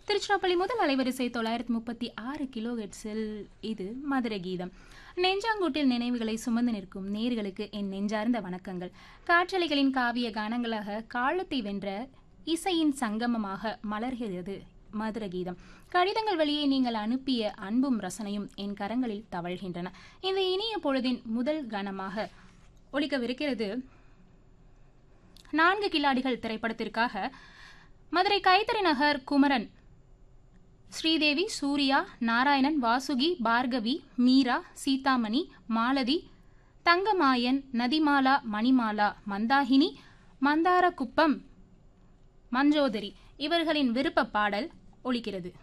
திருச்சிராப்பள்ளி முதல் அலைவரிசை தொள்ளாயிரத்தி முப்பத்தி ஆறு கிலோ ஹெட்ஸில் இது மதுரை கீதம் நெஞ்சாங்கூட்டில் நினைவுகளை சுமந்து நிற்கும் நேர்களுக்கு என் நெஞ்சார்ந்த வணக்கங்கள் காற்றலைகளின் காவிய கானங்களாக காலத்தை வென்ற இசையின் சங்கமமாக மலர்கிறது மதுர கீதம் கடிதங்கள் வழியே நீங்கள் அனுப்பிய அன்பும் ரசனையும் என் கரங்களில் தவழ்கின்றன இந்த இனிய பொழுதின் முதல் கணமாக ஒலிக்கவிருக்கிறது நான்கு கில்லாடிகள் திரைப்படத்திற்காக மதுரை கைத்தறி நகர் குமரன் ஸ்ரீதேவி சூர்யா நாராயணன் வாசுகி பார்கவி மீரா சீதாமணி மாலதி தங்கமாயன் நதிமாலா மணிமாலா மந்தாகினி மந்தாரகுப்பம் மஞ்சோதரி இவர்களின் விருப்ப பாடல் ஒலிக்கிறது